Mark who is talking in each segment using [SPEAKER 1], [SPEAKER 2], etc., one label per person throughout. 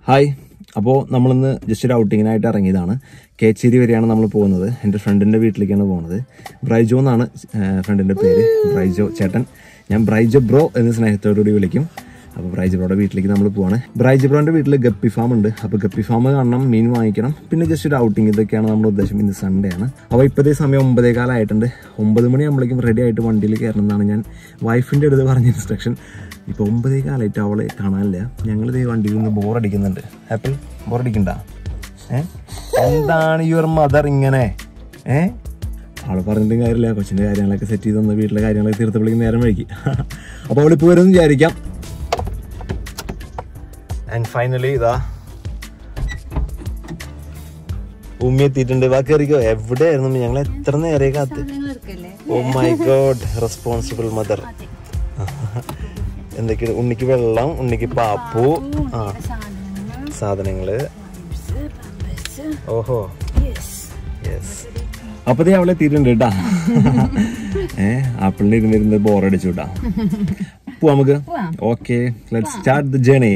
[SPEAKER 1] Hi അപ്പോൾ നമ്മളിന്ന് just ഒരു ഔട്ടിങ്ങിനായിട്ട് ഇറങ്ങിയതാണ് കേച്ചേരി വരെയാണ് നമ്മൾ പോകുന്നത് എൻ്റെ ഫ്രണ്ടിൻ്റെ വീട്ടിലേക്കാണ് പോകുന്നത് ബ്രൈജോ എന്നാണ് ഫ്രണ്ടിൻ്റെ പേര് ബ്രൈജോ ചേട്ടൻ ഞാൻ ബ്രൈജോ ബ്രോ എന്ന് സ്നേഹത്തോടുകൂടി വിളിക്കും അപ്പോൾ ബ്രൈജ് ബ്രോയുടെ വീട്ടിലേക്ക് നമ്മൾ പോവാണ് ബ്രൈജ് ബ്രോൻ്റെ വീട്ടിൽ ഗപ്പി ഫാം ഉണ്ട് അപ്പോൾ ഗപ്പി ഫാം കാണണം മീൻ വാങ്ങിക്കണം പിന്നെ ജസ്റ്റ് ഒരു ഔട്ടിങ് ഇതൊക്കെയാണ് നമ്മുടെ ഉദ്ദേശം ഇന്ന് സൺഡേ ആണ് അപ്പോൾ ഇപ്പോഴത്തെ സമയം ഒമ്പതേ കാലമായിട്ടുണ്ട് ഒമ്പത് മണിയാകുമ്പോഴേക്കും റെഡി ആയിട്ട് വണ്ടിയിൽ കയറണം എന്നാണ് ഞാൻ വൈഫിൻ്റെ അടുത്ത് പറഞ്ഞ ഇൻസ്ട്രക്ഷൻ ഇപ്പോൾ ഒമ്പതേ കാലമായിട്ട് അവളെ കാണാനില്ല ഞങ്ങൾ ഇതേ വണ്ടിയിൽ നിന്ന് ബോറടിക്കുന്നുണ്ട് ആപ്പിൾ ബോറടിക്കണ്ട ഏ എന്താണ് യുവർ മദർ ഇങ്ങനെ ഏ അവള് പറഞ്ഞിട്ടും കാര്യമില്ല കൊച്ചിൻ്റെ കാര്യങ്ങളൊക്കെ സെറ്റ് ചെയ്ത് തന്ന വീട്ടിലെ കാര്യങ്ങളൊക്കെ തീർത്തപ്പോഴേക്കും നേരം വഴിക്ക് അപ്പോൾ അവളിപ്പോൾ വരുമെന്ന് വിചാരിക്കാം ആൻഡ് ഫൈനലി ഇതാ ഉമ്മി എത്തിയിട്ടുണ്ട് വാ കയറിക്കോ എവിടെയായിരുന്നു ഞങ്ങൾ എത്ര നേരെ കാത്ത് oh my god responsible mother എന്തൊക്കെയാണ് ഉണ്ണിക്ക് വെള്ളം ഉണ്ണിക്ക് പാപ്പു ആ സാധനങ്ങള് ഓഹോ യെസ് അപ്പതേ അവളെ എത്തിയിട്ടുണ്ട് കേട്ടാ ഏ ആപ്പിളിന് ഇരുന്നിരുന്ന് ബോറടിച്ചു കേട്ടാ പോവാ നമുക്ക് okay let start the journey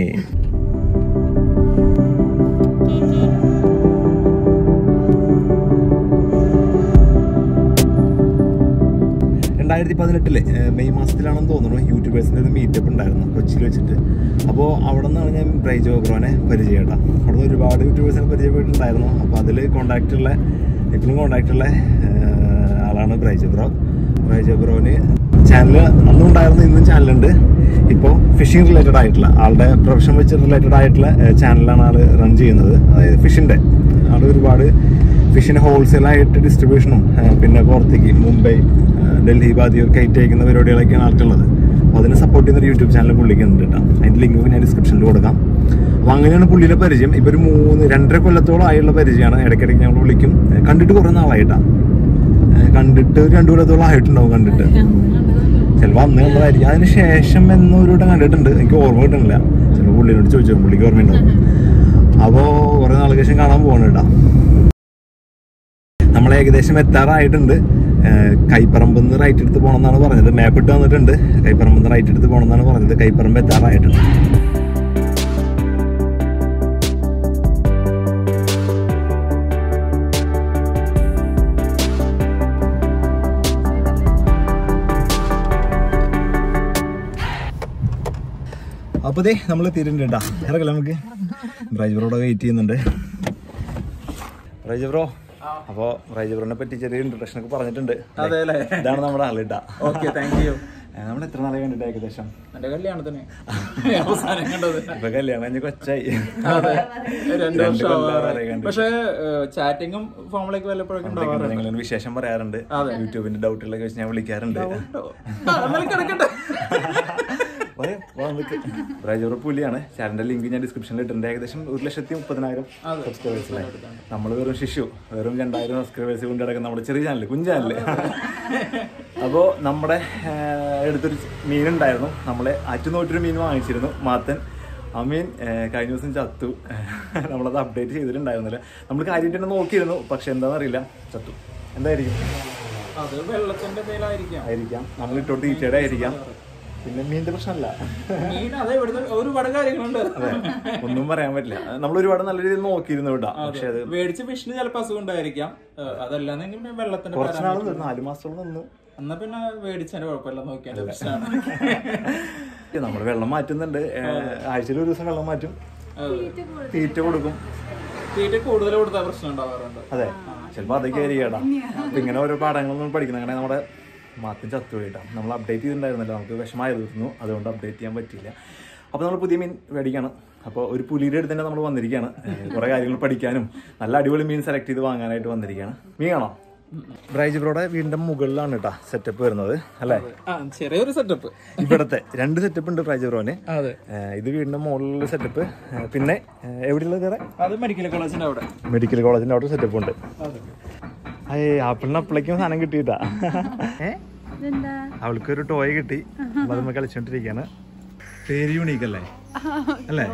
[SPEAKER 1] രണ്ടായിരത്തി പതിനെട്ടിലെ മെയ് മാസത്തിലാണെന്ന് തോന്നുന്നു യൂട്യൂബേഴ്സിൻ്റെ ഒരു മീറ്റപ്പ് ഉണ്ടായിരുന്നു കൊച്ചിയിൽ വെച്ചിട്ട് അപ്പോൾ അവിടെ നിന്നാണ് ഞാൻ ബ്രൈജ് ഓബ്രോനെ പരിചയപ്പെട്ടാം അവിടെ നിന്ന് ഒരുപാട് യൂട്യൂബേഴ്സിനെ പരിചയപ്പെട്ടിട്ടുണ്ടായിരുന്നു അപ്പോൾ അതിൽ കോണ്ടാക്റ്റുള്ള ഇപ്പോഴും കോണ്ടാക്റ്റുള്ള ആളാണ് ബ്രൈജ് ബ്രോ ബ്രൈജ് ബ്രോന് ചാനൽ അന്നും ഉണ്ടായിരുന്നു ഇന്നും ചാനലുണ്ട് ഇപ്പോൾ ഫിഷിംഗ് റിലേറ്റഡ് ആയിട്ടുള്ള ആളുടെ പ്രൊഫഷൻ വെച്ച് റിലേറ്റഡ് ആയിട്ടുള്ള ചാനലാണ് ആൾ റൺ ചെയ്യുന്നത് അതായത് ഫിഷിൻ്റെ ആൾ ഒരുപാട് ഫിഷിന് ഹോൾസെയിലായിട്ട് ഡിസ്ട്രിബ്യൂഷനും പിന്നെ പുറത്തേക്ക് മുംബൈ ഡൽഹി ബാദിയൊക്കെ ആയിട്ട് അയക്കുന്ന പരിപാടികളൊക്കെയാണ് ആൾക്കുള്ളത് അപ്പോൾ അതിനെ സപ്പോർട്ട് ചെയ്യുന്ന ഒരു യൂട്യൂബ് ചാനൽ പുള്ളിക്കുന്നുണ്ട് കേട്ടോ അതിൻ്റെ ലിങ്ക് ഞാൻ ഡിസ്ക്രിപ്ഷനിൽ കൊടുക്കാം അപ്പോൾ അങ്ങനെയാണ് പുള്ളിയുടെ പരിചയം ഇപ്പോൾ ഒരു മൂന്ന് രണ്ടര കൊല്ലത്തോളം ആയുള്ള പരിചയമാണ് ഇടയ്ക്കിടയ്ക്ക് ഞങ്ങൾ വിളിക്കും കണ്ടിട്ട് കുറേ നാളായിട്ടാണ് കണ്ടിട്ട് ഒരു രണ്ടു കൊല്ലത്തോളം ആയിട്ടുണ്ടാവും കണ്ടിട്ട് ചിലപ്പോൾ അന്ന് കണ്ടതായിരിക്കും അതിന് ശേഷം എന്നൊരു വട്ടം കണ്ടിട്ടുണ്ട് എനിക്ക് ഓർമ്മ കിട്ടുന്നില്ല ചിലപ്പോൾ പുള്ളിനോട് ചോദിച്ചു പുള്ളിക്ക് ഓർമ്മയുണ്ടാവും അപ്പോൾ കുറേ നാൾക്ക് ശേഷം കാണാൻ പോകണം കേട്ടോ നമ്മൾ ഏകദേശം എത്താറായിട്ടുണ്ട് കൈപ്പറമ്പ് നിന്ന് റൈറ്റ് എടുത്ത് പോകണമെന്നാണ് പറഞ്ഞത് മാപ്പ് ഇട്ട് വന്നിട്ടുണ്ട് കൈപ്പറമ്പ് നിന്ന് റൈറ്റ് എടുത്ത് പോകണമെന്നാണ് പറഞ്ഞത് കൈപ്പറമ്പ് എത്താറായിട്ടുണ്ട് അപ്പോൾ ദേ നമ്മൾ എത്തിയിട്ടുണ്ട് കേട്ടോ ഇറങ്ങല്ല നമുക്ക് ബ്രൈജ് ബ്രോടെ വെയിറ്റ് ചെയ്യുന്നുണ്ട് ബ്രൈജ് ബ്രോ അപ്പോ റൈജ് ബ്രോനെ പറ്റി ചെറിയ ഇൻട്രൊഡക്ഷൻ ഒക്കെ പറഞ്ഞിട്ടുണ്ട്
[SPEAKER 2] അതെ അല്ലേ
[SPEAKER 1] ഇതാണ് നമ്മുടെ ആളിട്ട
[SPEAKER 2] ഓക്കെ താങ്ക് യു
[SPEAKER 1] നമ്മൾ എത്ര നാളെ കണ്ടിട്ട് ഏകദേശം
[SPEAKER 2] എന്റെ കല്യാണത്തിന് അവസാനം കണ്ടത്
[SPEAKER 1] ഇപ്പൊ കല്യാണം കഴിഞ്ഞ് കൊച്ചായി
[SPEAKER 2] അതെ രണ്ട് വർഷം
[SPEAKER 1] കൊല്ലാറായി കണ്ടിട്ട്.
[SPEAKER 2] പക്ഷെ ചാറ്റിങ്ങും ഫോമിലേക്ക് വല്ലപ്പോഴൊക്കെ ഉണ്ടാവാറുണ്ട്
[SPEAKER 1] നിങ്ങൾ വിശേഷം പറയാറുണ്ട് യൂട്യൂബിന്റെ ഡൗട്ടുകളൊക്കെ വെച്ച് ഞാൻ വിളിക്കാറുണ്ട്
[SPEAKER 2] ആ, എന്നാലും കിടക്കട്ടെ
[SPEAKER 1] പറയാം, വാ നിക്ക്. റൈജ് ബ്രോ പുലിയാണ് ചാനലിന്റെ ലിങ്ക് ഞാൻ ഡിസ്ക്രിപ്ഷനിൽ ഇട്ടിട്ടുണ്ട് ഏകദേശം ഒരു ലക്ഷത്തി മുപ്പതിനായിരം സബ്സ്ക്രൈബേഴ്സിലായി നമ്മൾ വെറും ശിശു വെറും രണ്ടായിരം സബ്സ്ക്രൈബേഴ്സ് കൊണ്ട് കിടക്കുന്ന നമ്മുടെ ചെറിയ ചാനൽ കുഞ്ഞു ചാനല് അപ്പോൾ നമ്മുടെ ആഹ്, അടുത്തൊരു മീൻ ഉണ്ടായിരുന്നു നമ്മളെ ആറ്റുനോട്ടൊരു മീൻ വാങ്ങിച്ചിരുന്നു മാത്തൻ ആ മീൻ ആഹ്, കഴിഞ്ഞ ദിവസം ചത്തു നമ്മളത് അപ്ഡേറ്റ് ചെയ്തിട്ടുണ്ടായിരുന്നില്ല നമ്മൾ കാര്യമായിട്ട് തന്നെ നോക്കിയിരുന്നു പക്ഷെ എന്താണെന്നറിയില്ല ചത്തു എന്തായിരിക്കും
[SPEAKER 2] അത് വെള്ളത്തിന്റെ പേരായിരിക്കാം
[SPEAKER 1] ആയിരിക്കാം നമ്മൾ ഇട്ടോട്ട് ഈച്ചയുടെ ആയിരിക്കാം പിന്നെ മീനിന്റെ പ്രശ്നമല്ല
[SPEAKER 2] മീൻ അതെ ഇവിടുത്തെ ഒരുപാട് കാര്യങ്ങളുണ്ട്
[SPEAKER 1] അതെ ഒന്നും പറയാൻ പറ്റില്ല നമ്മൾ ഒരുപാട് നല്ല രീതിയിൽ നോക്കിയിരുന്നു വിടാ പക്ഷെ അത്
[SPEAKER 2] മേടിച്ച ഫിഷിന് ചിലപ്പോൾ അസുഖം ഉണ്ടായിരിക്കാം ഏഹ്, അതല്ലാന്നെങ്കിൽ പിന്നെ വെള്ളത്തിന്റെ
[SPEAKER 1] കുറച്ച്
[SPEAKER 2] പേരാണ്.
[SPEAKER 1] നാൾ നിന്നു നാല് മാസത്തോളം നിന്നു
[SPEAKER 2] എന്നാ പിന്നെ മേടിച്ചതിന്റെ കുഴപ്പമില്ല നോക്കിയാൽ പ്രശ്നമാണ്
[SPEAKER 1] നമ്മൾ വെള്ളം മാറ്റുന്നുണ്ട് ആഴ്ചയിൽ ഒരു ദിവസം വെള്ളം മാറ്റും തീറ്റ കൊടുക്കും
[SPEAKER 2] തീറ്റ കൂടുതൽ കൊടുത്താൽ പ്രശ്നം ഉണ്ടാവാറുണ്ട്
[SPEAKER 1] അതെ ചിലപ്പോൾ അതൊക്കെ ആയിരിക്കട്ടാ അപ്പൊ ഇങ്ങനെ ഓരോ പാഠങ്ങളൊന്നും പഠിക്കണം അങ്ങനെ നമ്മുടെ മാത്തിന് ചത്തുപോയിട്ടാ നമ്മൾ അപ്ഡേറ്റ് ചെയ്തിട്ടുണ്ടായിരുന്നല്ലോ നമുക്ക് വിഷമായിരുന്നു അതുകൊണ്ട് അപ്ഡേറ്റ് ചെയ്യാൻ പറ്റിയില്ല അപ്പോൾ നമ്മൾ പുതിയ മീൻ മേടിക്കാണ് അപ്പോൾ ഒരു പുലിയുടെ അടുത്ത് തന്നെ നമ്മൾ വന്നിരിക്കുകയാണ് കുറേ കാര്യങ്ങൾ പഠിക്കാനും നല്ല അടിപൊളി മീൻ സെലക്ട് ചെയ്ത് വാങ്ങാനായിട്ട് വന്നിരിക്കുകയാണ് മീൻ കാണോ ബ്രൈജ് ബ്രോയുടെ വീടിന്റെ മുകളിലാണ് കേട്ടോ സെറ്റപ്പ് വരുന്നത് അല്ലേ
[SPEAKER 2] ആ ചെറിയൊരു സെറ്റപ്പ്
[SPEAKER 1] ഇവിടത്തെ രണ്ട് സെറ്റപ്പ് ഉണ്ട് ബ്രൈജ് ബ്രോന്
[SPEAKER 2] അതെ
[SPEAKER 1] ഏഹ് ഇത് വീടിന്റെ മുകളിലുള്ള സെറ്റപ്പ് പിന്നെ ഏഹ് എവിടെയുള്ള വേറെ
[SPEAKER 2] അത് മെഡിക്കൽ കോളേജിന്റെ അവിടെ
[SPEAKER 1] മെഡിക്കൽ കോളേജിന്റെ അവിടെ സെറ്റപ്പ് ഉണ്ട്
[SPEAKER 2] അതെ
[SPEAKER 1] അയ്യേ ആപ്പിളിന് അപ്പിളേക്കും സാധനം കിട്ടിയിട്ടാ ഏ അവൾക്കൊരു ടോയ് കിട്ടി അത് നമ്മൾ കളിച്ചോണ്ടിരിക്കാണ് പേര് യൂണീക്ക് അല്ലേ അല്ലേ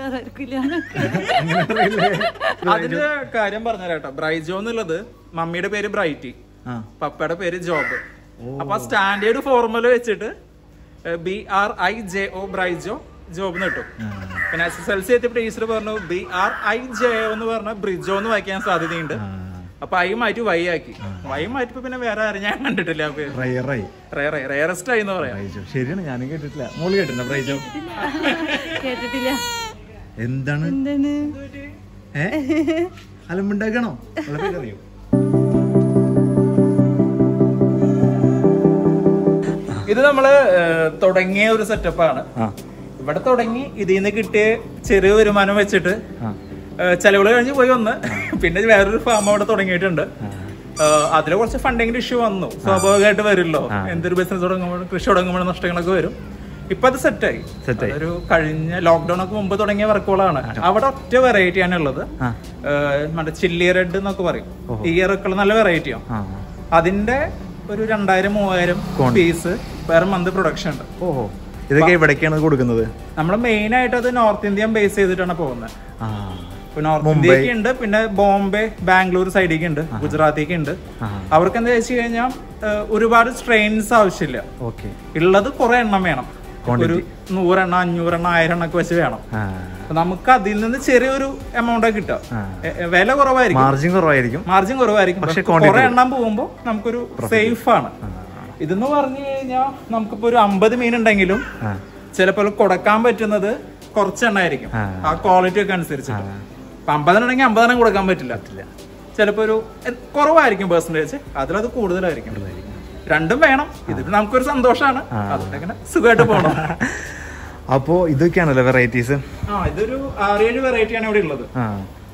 [SPEAKER 1] അങ്ങനെ അറിയില്ലേ?
[SPEAKER 2] അതിന്റെ കാര്യം പറഞ്ഞുതരാട്ടോ ബ്രൈജോ എന്നുള്ളത് മമ്മിയുടെ പേര് ബ്രൈറ്റി
[SPEAKER 1] ആ
[SPEAKER 2] പപ്പയുടെ പേര് ജോബ് അപ്പൊ സ്റ്റാൻഡേർഡ് ഫോർമുല വെച്ചിട്ട് B R I J O Brijo Job കിട്ടും
[SPEAKER 1] ആ.
[SPEAKER 2] പിന്നെ എസ് എസ് എൽ സി എത്തിയപ്പോൾ ടീച്ചർ പറഞ്ഞു ബി ആർ ഐ ജെ എന്ന് പറഞ്ഞ ബ്രിഡ്ജോ എന്ന് വായിക്കാൻ സാധ്യതയുണ്ട്
[SPEAKER 1] ആ.
[SPEAKER 2] അപ്പൊ ഐ മാറ്റി വൈ ആക്കി വൈ മാറ്റിപ്പോ പിന്നെ വേറെ ആരും ഞാൻ കണ്ടിട്ടില്ല ആ പേര്
[SPEAKER 1] റയറായി
[SPEAKER 2] റയറസ്റ്റ് ആയി എന്ന് പറയാം
[SPEAKER 1] പ്രൈജോ ശരിയാണ് ഞാനും കേട്ടിട്ടില്ല മോള് കേട്ടിട്ടുണ്ടോ പ്രൈജോ
[SPEAKER 3] കേട്ടിട്ടില്ല
[SPEAKER 1] എന്താണ്
[SPEAKER 3] എന്താണ്
[SPEAKER 1] ഏ അലമ്പുണ്ടാക്കണോ ഉള്ള പേരറിയോ
[SPEAKER 2] ഇത് നമ്മള് ഏഹ്, തുടങ്ങിയ ഒരു സെറ്റപ്പാണ്
[SPEAKER 1] ആ
[SPEAKER 2] ഇവിടെ തുടങ്ങി ഇതിൽ നിന്ന് കിട്ടിയ ചെറിയ വരുമാനം വെച്ചിട്ട്
[SPEAKER 1] ആ
[SPEAKER 2] ഏഹ്, ചെലവുകൾ കഴിഞ്ഞ് പോയി വന്ന് പിന്നെ വേറൊരു ഫാം അവിടെ തുടങ്ങിയിട്ടുണ്ട് ഏഹ്, അതില് കുറച്ച് ഫണ്ടിങ്ങിന്റെ ഇഷ്യൂ വന്നു സ്വാഭാവികമായിട്ട് വരുമല്ലോ എന്തൊരു ബിസിനസ് തുടങ്ങുമ്പോൾ കൃഷി തുടങ്ങുമ്പോൾ നഷ്ടങ്ങളൊക്കെ വരും ഇപ്പൊ അത് സെറ്റായി
[SPEAKER 1] സെറ്റായി
[SPEAKER 2] ഒരു കഴിഞ്ഞ ലോക്ക്ഡൌൺ ഒക്കെ മുമ്പ് തുടങ്ങിയ വർക്കുകളാണ് അവിടെ ഒറ്റ വെറൈറ്റി ആണ് ഉള്ളത്
[SPEAKER 1] ആ.
[SPEAKER 2] ഏഹ്, മറ്റേ ചില്ലി റെഡ് എന്നൊക്കെ പറയും ഈ ഇയറൊക്കെ നല്ല വെറൈറ്റിയാണ്
[SPEAKER 1] ആ
[SPEAKER 2] അതിന്റെ ഒരു രണ്ടായിരം മൂവായിരം പീസ് പെർ മന്ത് പ്രൊഡക്ഷൻ ഉണ്ട്
[SPEAKER 1] ഓഹോ ഇതൊക്കെ എവിടേക്കാണ് കൊടുക്കുന്നത്
[SPEAKER 2] നമ്മൾ മെയിൻ ആയിട്ട് അത് നോർത്ത് ഇന്ത്യൻ ബേസ് ചെയ്തിട്ടാണ് പോകുന്നത്
[SPEAKER 1] ആ
[SPEAKER 2] ഇപ്പൊ നോർത്ത് ഇന്ത്യക്ക് ഉണ്ട് പിന്നെ ബോംബെ ബാംഗ്ലൂർ സൈഡിലേക്ക് ഉണ്ട് ഗുജറാത്തേക്ക് ഉണ്ട്
[SPEAKER 1] ആ.
[SPEAKER 2] അവർക്ക് എന്താ വെച്ച് കഴിഞ്ഞാൽ ഒരുപാട് സ്ട്രെയിൻസ് ആവശ്യമില്ല
[SPEAKER 1] ഓക്കെ
[SPEAKER 2] ഉള്ളത് കുറെ എണ്ണം വേണം ഒരു നൂറെണ്ണം അഞ്ഞൂറെണ്ണം ആയിരം എണ്ണം ഒക്കെ വെച്ച് വേണം
[SPEAKER 1] ആ
[SPEAKER 2] അപ്പൊ നമുക്ക് അതിൽ നിന്ന് ചെറിയൊരു എമൗണ്ട് കിട്ടുക
[SPEAKER 1] ആ.
[SPEAKER 2] എ- എ- വില കുറവായിരിക്കും
[SPEAKER 1] മാർജിൻ കുറവായിരിക്കും
[SPEAKER 2] മാർജിൻ കുറവായിരിക്കും
[SPEAKER 1] പക്ഷേ
[SPEAKER 2] പക്ഷെ കുറെ എണ്ണം പോകുമ്പോൾ നമുക്കൊരു സേഫ് ആണ് ഇതെന്ന് പറഞ്ഞു കഴിഞ്ഞാൽ നമുക്കിപ്പോ ഒരു അമ്പത് മീൻ ഉണ്ടെങ്കിലും
[SPEAKER 1] ആ
[SPEAKER 2] ചിലപ്പോൾ കൊടുക്കാൻ പറ്റുന്നത് കുറച്ച് എണ്ണായിരിക്കും
[SPEAKER 1] ആ.
[SPEAKER 2] ആ ക്വാളിറ്റി ഒക്കെ അനുസരിച്ചിട്ട് ഇപ്പൊ അമ്പതെണ്ണം ഉണ്ടെങ്കിൽ അമ്പതെണ്ണം കൊടുക്കാൻ പറ്റില്ല ചിലപ്പോ ഒരു എ- കുറവായിരിക്കും പെർസെന്റേജ് അതിലത് കൂടുതലായിരിക്കും രണ്ടും വേണം ഇത് നമുക്കൊരു സന്തോഷമാണ് അതുകൊണ്ട് ഇങ്ങനെ സുഖമായിട്ട് പോകണം
[SPEAKER 1] അപ്പോ ഇതൊക്കെയാണല്ലോ വെറൈറ്റീസ്
[SPEAKER 2] ആ ഇതൊരു ആറേഴ് വെറൈറ്റിയാണ് ഇവിടെ ഉള്ളത്
[SPEAKER 1] ആ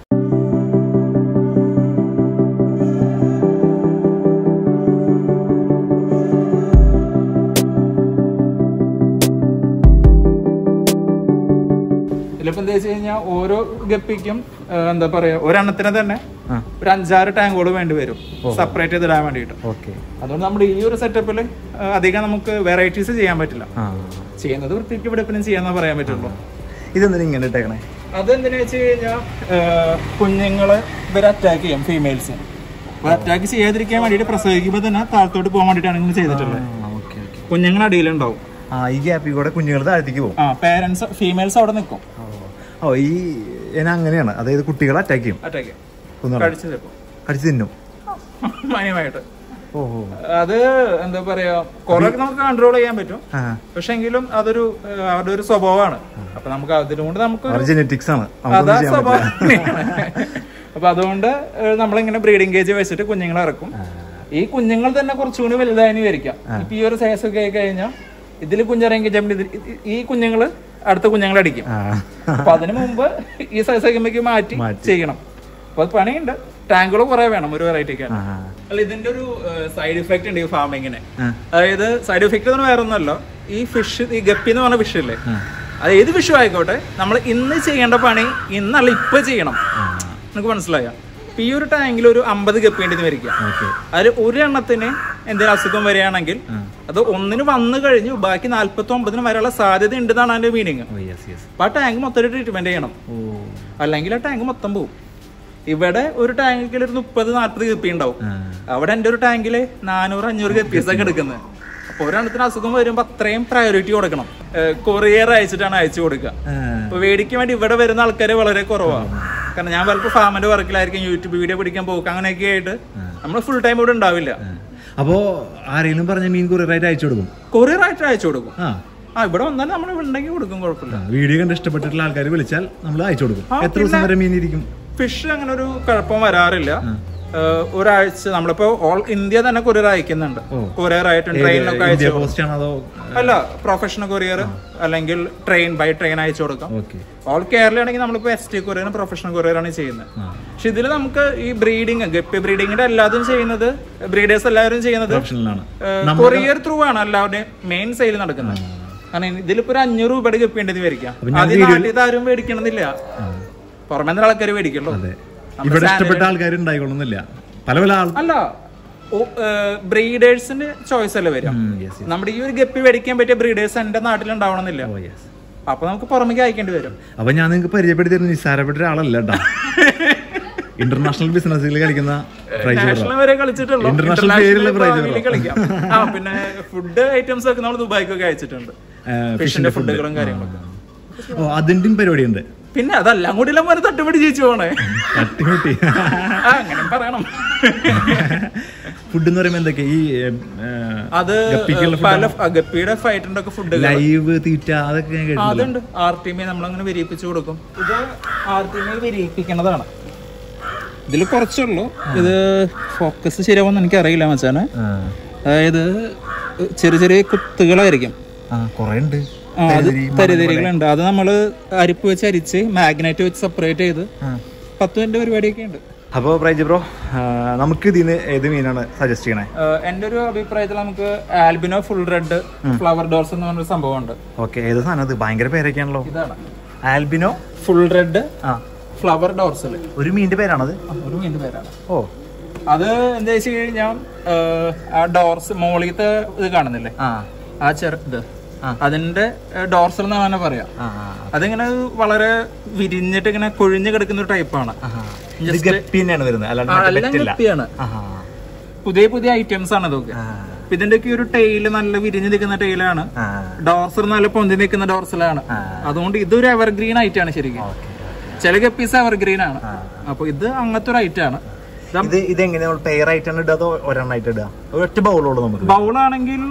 [SPEAKER 2] ഇതിലിപ്പോ എന്താ വെച്ച് കഴിഞ്ഞാൽ ഓരോ ഗപ്പിക്കും ആ, എന്താ പറയാ ഒരെണ്ണത്തിന് തന്നെ
[SPEAKER 1] ആ.
[SPEAKER 2] ഒരു അഞ്ചാറ് ടാങ്കുകൾ വേണ്ടി വരും സെപ്പറേറ്റ് ചെയ്തിടാൻ വേണ്ടിയിട്ട്
[SPEAKER 1] ഓക്കെ
[SPEAKER 2] അതുകൊണ്ട് നമ്മുടെ ഈ ഒരു സെറ്റപ്പിൽ അധികം നമുക്ക് വെറൈറ്റീസ് ചെയ്യാൻ പറ്റില്ല
[SPEAKER 1] ആ
[SPEAKER 2] ചെയ്യുന്നത് വൃത്തിക്ക് വെടുപ്പിനും ചെയ്യാന്നേ പറയാൻ പറ്റുള്ളൂ
[SPEAKER 1] ഇതെന്തിനാ ഇങ്ങനെ ഇട്ടേക്കണേ
[SPEAKER 2] അതെന്തിനാ വെച്ച് കഴിഞ്ഞാൽ കുഞ്ഞുങ്ങളെ ഇവർ അറ്റാക്ക് ചെയ്യും ഫീമെയിൽസ് അപ്പൊ അറ്റാക്ക് ചെയ്യാതിരിക്കാൻ വേണ്ടിയിട്ട് പ്രസവിക്കുമ്പോൾ തന്നെ താഴത്തോട്ട് പോകാൻ വേണ്ടിയിട്ടാണ് ഇങ്ങനെ ചെയ്തിട്ടുള്ളത്
[SPEAKER 1] ഓക്കെ ഓക്കെ
[SPEAKER 2] കുഞ്ഞുങ്ങൾ അടിയിലുണ്ടാവും
[SPEAKER 1] ആ ഈ ഗ്യാപ്പിൽ കൂടെ കുഞ്ഞുങ്ങൾ താഴത്തേക്ക് പോകും
[SPEAKER 2] ആ പേരൻസ് ഫീമെയിൽസ് അവിടെ നിൽക്കും
[SPEAKER 1] ഓ ഈ ഇന അങ്ങനെയാണ് അതായത് കുട്ടികളെ അറ്റാക്ക് ചെയ്യും
[SPEAKER 2] അറ്റാക്ക്
[SPEAKER 1] കൊന്നുകളയും.
[SPEAKER 2] കടിച്ചു നിൽക്കും
[SPEAKER 1] കടിച്ചു തിന്നും
[SPEAKER 2] മാന്യമായിട്ട്
[SPEAKER 1] ഓഹോ
[SPEAKER 2] അത് എന്താ പറയാ കുറെ നമുക്ക് കൺട്രോൾ ചെയ്യാൻ പറ്റും
[SPEAKER 1] ആ
[SPEAKER 2] പക്ഷെ എങ്കിലും അതൊരു ഏഹ്, അവരുടെ ഒരു സ്വഭാവമാണ് അപ്പൊ നമുക്ക് അതിലുകൊണ്ട് നമുക്ക്
[SPEAKER 1] അവർ ജെനറ്റിക്സ് ആണ്
[SPEAKER 2] അതാ
[SPEAKER 1] നമുക്കൊന്നും ചെയ്യാൻ
[SPEAKER 2] സ്വഭാവം
[SPEAKER 1] പറ്റില്ല
[SPEAKER 2] അപ്പൊ അതുകൊണ്ട് ഏഹ്, നമ്മളിങ്ങനെ ബ്രീഡിംഗ് കേജ് വെച്ചിട്ട് കുഞ്ഞുങ്ങളെ ഇറക്കും ഈ കുഞ്ഞുങ്ങൾ തന്നെ കുറച്ചുകൂടി വലുതായി വരിക്കാം ഇപ്പൊ ഈ ഒരു സൈസ് ഒക്കെ ആയി കഴിഞ്ഞാൽ ഇതിൽ കുഞ്ഞിറങ്ങി കഴിയുമ്പോൾ ഈ കുഞ്ഞുങ്ങള് അടുത്ത കുഞ്ഞുങ്ങളെ അടിക്കും
[SPEAKER 1] ആ
[SPEAKER 2] അപ്പൊ അതിനു മുമ്പ് ഈ സൈസ് ആകുമ്പോഴേക്ക് മാറ്റി
[SPEAKER 1] മാറ്റി.
[SPEAKER 2] ചെയ്യണം അപ്പൊ അത് പണിയുണ്ട് ടാങ്കുകൾ കുറെ വേണം ഒരു വെറൈറ്റിക്ക്
[SPEAKER 1] ആ
[SPEAKER 2] അല്ല ഇതിന്റെ ഒരു സൈഡ് ഇഫക്റ്റ് ഉണ്ട് ഈ ഫാമിങ്ങിന്
[SPEAKER 1] ആ.
[SPEAKER 2] അതായത് സൈഡ് ഇഫക്റ്റ് എന്ന് വേറെ ഒന്നല്ല ഈ ഫിഷ് ഈ ഗപ്പി എന്ന് പറഞ്ഞ ഫിഷ് ഇല്ലേ അത് ഏത് ഫിഷും ആയിക്കോട്ടെ നമ്മൾ ഇന്ന് ചെയ്യേണ്ട പണി ഇന്നല്ല ഇപ്പൊ ചെയ്യണം നിനക്ക് മനസ്സിലായോ ഇപ്പൊ ഈ ഒരു ടാങ്കിൽ ഒരു അമ്പത് ഗപ്പി ഉണ്ടെന്ന് വരിക
[SPEAKER 1] ഓക്കെ
[SPEAKER 2] അതിൽ ഒരു എണ്ണത്തിന് എന്തെങ്കിലും അസുഖം വരികയാണെങ്കിൽ അത് ഒന്നിന് വന്നു കഴിഞ്ഞു ബാക്കി നാല്പത്തി ഒമ്പതിന് വരെയുള്ള സാധ്യത ഉണ്ടെന്നാണ് അതിന്റെ മീനിങ്
[SPEAKER 1] ഓ യെസ് യെസ്
[SPEAKER 2] അപ്പൊ ആ ടാങ്ക് മൊത്തം ട്രീറ്റ്മെന്റ് ചെയ്യണം
[SPEAKER 1] ഓ
[SPEAKER 2] അല്ലെങ്കിൽ ആ ടാങ്ക് മൊത്തം പോകും ഇവിടെ ഒരു ടാങ്കിൽ ഒരു മുപ്പത് നാല്പത് ഗപ്പി ഉണ്ടാവും
[SPEAKER 1] ആ.
[SPEAKER 2] അവിടെ എൻ്റെ ഒരു ടാങ്കില് നാനൂറ് അഞ്ഞൂറ് ഗപ്പീസ് ഒക്കെ എടുക്കുന്നത് അപ്പൊ ഒരെണ്ണത്തിന് അസുഖം വരുമ്പോ അത്രയും പ്രയോറിറ്റി കൊടുക്കണം കൊറിയർ അയച്ചിട്ടാണ് അയച്ചു കൊടുക്കുക
[SPEAKER 1] ആ.
[SPEAKER 2] അപ്പൊ വേടിക്കാൻ വേണ്ടി ഇവിടെ വരുന്ന ആൾക്കാർ വളരെ കുറവാണ് കാരണം ഞാൻ പലപ്പോൾ ഫാമിന്റെ വർക്കിലായിരിക്കും യൂട്യൂബ് വീഡിയോ പിടിക്കാൻ പോകും അങ്ങനെയൊക്കെ ആയിട്ട് നമ്മൾ ഫുൾ ടൈം ഇവിടെ ഉണ്ടാവില്ല
[SPEAKER 1] അപ്പോ ആരെങ്കിലും പറഞ്ഞ മീൻ കൊറിയറായിട്ട് അയച്ചു കൊടുക്കും
[SPEAKER 2] കൊറിയർ ആയിട്ട് അയച്ചു കൊടുക്കും
[SPEAKER 1] ആ
[SPEAKER 2] ആ ഇവിടെ വന്നാൽ നമ്മൾ ഉണ്ടെങ്കിൽ കൊടുക്കും കുഴപ്പമില്ല
[SPEAKER 1] വീഡിയോ കണ്ട് ഇഷ്ടപ്പെട്ടിട്ടുള്ള ആൾക്കാർ വിളിച്ചാൽ നമ്മൾ അയച്ചു കൊടുക്കും
[SPEAKER 2] ആ,
[SPEAKER 1] എത്ര ദിവസം വരെ മീൻ ഇരിക്കും
[SPEAKER 2] ഫിഷ് അങ്ങനെ ഒരു കുഴപ്പം വരാറില്ല ഏഹ് ഒരാഴ്ച നമ്മളിപ്പോ ഓൾ ഇന്ത്യ തന്നെ കൊറിയർ അയക്കുന്നുണ്ട് കൊറിയർ ആയിട്ടും ട്രെയിനിലൊക്കെ
[SPEAKER 1] ഇന്ത്യ
[SPEAKER 2] അയച്ചു
[SPEAKER 1] പോസ്റ്റ് ആണോ അതോ
[SPEAKER 2] അല്ല പ്രൊഫഷണൽ കൊറിയർ അല്ലെങ്കിൽ ട്രെയിൻ ബൈ ട്രെയിൻ അയച്ചു കൊടുക്കാം
[SPEAKER 1] ഓക്കെ
[SPEAKER 2] ഓൾ കേരള ആണെങ്കിൽ നമ്മളിപ്പോ S T courier professional courier ആണ് ചെയ്യുന്നത് പക്ഷെ ഇതിൽ നമുക്ക് ഈ ബ്രീഡിങ് ഗപ്പി ബ്രീഡിങ്ങിന്റെ എല്ലാതും ചെയ്യുന്നത് ബ്രീഡേഴ്സ് എല്ലാവരും ചെയ്യുന്നത്
[SPEAKER 1] ഓപ്ഷനിലാണ്
[SPEAKER 2] കൊറിയർ ത്രൂ ആണ് എല്ലാവരുടെയും മെയിൻ സെയിൽ നടക്കുന്നത് കാരണം ഇതിലിപ്പോ ഒരു അഞ്ഞൂറ് രൂപയുടെ ഗപ്പി ഉണ്ടെന്ന് മേടിക്കാം അത് നാട്ടിൽ ഇത് ആരും മേടിക്കണമെന്നില്ല പുറമേ നിന്ന് ആൾക്കാർ മേടിക്കുള്ളൂ
[SPEAKER 1] അതെ ഇവിടെ ഇഷ്ടപ്പെട്ട ആൾക്കാർ ഉണ്ടായിക്കൊള്ളുന്നില്ല പല പല ആൾ
[SPEAKER 2] അല്ല ബ്രീഡേഴ്സിന്റെ ചോയ്സ് അല്ലേ വരിക
[SPEAKER 1] യെസ്
[SPEAKER 2] നമ്മുടെ ഈ ഒരു ഗപ്പി മേടിക്കാൻ പറ്റിയ ബ്രീഡേഴ്സ് എന്റെ നാട്ടിൽ ഉണ്ടാവണമെന്നില്ല
[SPEAKER 1] ഓ യെസ്
[SPEAKER 2] അപ്പൊ നമുക്ക് പുറമേക്ക് അയക്കേണ്ടി വരും
[SPEAKER 1] അപ്പൊ ഞാൻ നിങ്ങൾക്ക് പരിചയപ്പെടുത്തി തരുന്ന നിസ്സാരപ്പെട്ട ഒരാളല്ല കേട്ടോ ഇന്റർനാഷണൽ ബിസിനസ്സിൽ കളിക്കുന്ന പ്രൈസ്
[SPEAKER 2] നാഷണൽ വരെ കളിച്ചിട്ടുള്ളൂ
[SPEAKER 1] International
[SPEAKER 2] International
[SPEAKER 1] പേരുള്ള prize
[SPEAKER 2] ഭാവിയിൽ കളിക്കാം ആ പിന്നെ ഫുഡ് ഐറ്റംസ് ഒക്കെ നമ്മൾ ദുബായിക്കൊക്കെ അയച്ചിട്ടുണ്ട് ഫിഷിന്റെ ഫുഡുകളും കാര്യങ്ങളൊക്കെ
[SPEAKER 1] ഓ അതിന്റെ പരിപാടി ഉണ്ട്
[SPEAKER 2] പിന്നെ അതെല്ലാം കൂടി എല്ലാം പോലെ തട്ടുപടി ജയിച്ചു പോണേ
[SPEAKER 1] തട്ടിമുട്ടി
[SPEAKER 2] ആ അങ്ങനെ പറയണം
[SPEAKER 1] ഫുഡ് എന്ന് പറയുമ്പോ എന്തൊക്കെ ഈ
[SPEAKER 2] അത്
[SPEAKER 1] ഗപ്പിക്കുള്ള
[SPEAKER 2] പല ഗപ്പിയുടെ ഫൈറ്റിന്റെ ഒക്കെ ഫുഡുകൾ
[SPEAKER 1] ലൈവ് തീറ്റ അതൊക്കെ ഞാൻ കേട്ടിട്ടുണ്ട്
[SPEAKER 2] അതുണ്ട് ആർ ടി മി നമ്മളങ്ങനെ വിരിയിപ്പിച്ചു കൊടുക്കും ഇത് ആർ ടി മി വിരിയിപ്പിക്കണതാണ് ഇതിൽ കുറച്ചുള്ളൂ ഇത് ഫോക്കസ് ശരിയാവുമെന്ന് എനിക്ക് അറിയില്ല മച്ചാന്
[SPEAKER 1] ആ.
[SPEAKER 2] അതായത് ചെറിയ ചെറിയ കുത്തുകളായിരിക്കും
[SPEAKER 1] ആ കൊറേ ഉണ്ട്
[SPEAKER 2] ആ, അത് തരിതരികളുണ്ട് അത് നമ്മൾ അരിപ്പ് വെച്ച് അരിച്ച് മാഗ്നറ്റ് വെച്ച് സെപ്പറേറ്റ് ചെയ്ത് പത്ത് മിനിറ്റ് പരിപാടിയൊക്കെ ഉണ്ട്
[SPEAKER 1] അപ്പോൾ പ്രൈജ് ബ്രോ നമുക്ക് ഇതിന് ഏത് മീനാണ് സജസ്റ്റ് ചെയ്യണേ
[SPEAKER 2] ഏഹ് എന്റെ ഒരു അഭിപ്രായത്തിൽ നമുക്ക് albino full red flower doors എന്ന് പറഞ്ഞൊരു സംഭവമുണ്ട്
[SPEAKER 1] ഓക്കെ ഏത് സാധനം അത് ഭയങ്കര പേരൊക്കെയാണല്ലോ
[SPEAKER 2] ഇതാണ്
[SPEAKER 1] ആൽബിനോ
[SPEAKER 2] ഫുൾ റെഡ്
[SPEAKER 1] ആ
[SPEAKER 2] ഫ്ലവർ ഡോർസൽ
[SPEAKER 1] ഒരു മീനിന്റെ പേരാണത്
[SPEAKER 2] ഒരു മീൻ്റെ പേരാണ്
[SPEAKER 1] ഓ
[SPEAKER 2] അത് എന്താ വെച്ച് കഴിഞ്ഞാൽ ആ ഡോർസ് മോളിലത്തെ ഇത് കാണുന്നില്ലേ
[SPEAKER 1] ആ
[SPEAKER 2] ആ ചെറു ഇത് അതിന്റെ ഡോർസൽ എന്നാണ് തന്നെ പറയാം
[SPEAKER 1] ആ
[SPEAKER 2] അതിങ്ങനെ വളരെ വിരിഞ്ഞിട്ട് ഇങ്ങനെ കൊഴിഞ്ഞു കിടക്കുന്ന ഒരു ടൈപ്പാണ്
[SPEAKER 1] ഇത് ഗപ്പി തന്നെയാണ് വരുന്നത് അല്ലാണ്ട് മറ്റേ
[SPEAKER 2] എല്ലാം
[SPEAKER 1] പറ്റില്ല
[SPEAKER 2] ഗപ്പിയാണ്
[SPEAKER 1] ആഹാ.
[SPEAKER 2] പുതിയ പുതിയ ഐറ്റംസ് ആണ് ഇതൊക്കെ
[SPEAKER 1] ആ.
[SPEAKER 2] അപ്പൊ ഇതിന്റെയൊക്കെ ഒരു ടൈല് നല്ല വിരിഞ്ഞു നിൽക്കുന്ന ടൈലാണ്
[SPEAKER 1] ആ.
[SPEAKER 2] ഡോർസൽ നല്ല പൊന്തി നിൽക്കുന്ന ഡോർസലാണ്
[SPEAKER 1] ആ.
[SPEAKER 2] അതുകൊണ്ട് ഇതൊരു എവർഗ്രീൻ ആയിട്ടാണ് ശരിക്കും
[SPEAKER 1] ഓക്കേ.
[SPEAKER 2] ചില ഗപ്പീസ് എവർഗ്രീൻ ആണ് അപ്പൊ ഇത് അങ്ങനത്തെ ഒരു ഐറ്റം ആണ്
[SPEAKER 1] ഇത് ഇത് എങ്ങനെ നമ്മൾ പെയർ ആയിട്ടാണ് ഇടുക അതോ ഒരെണ്ണമായിട്ട് ഇടുക ഒറ്റ ബൗളുള്ളൂ നമുക്ക്
[SPEAKER 2] ബൗളാണെങ്കിൽ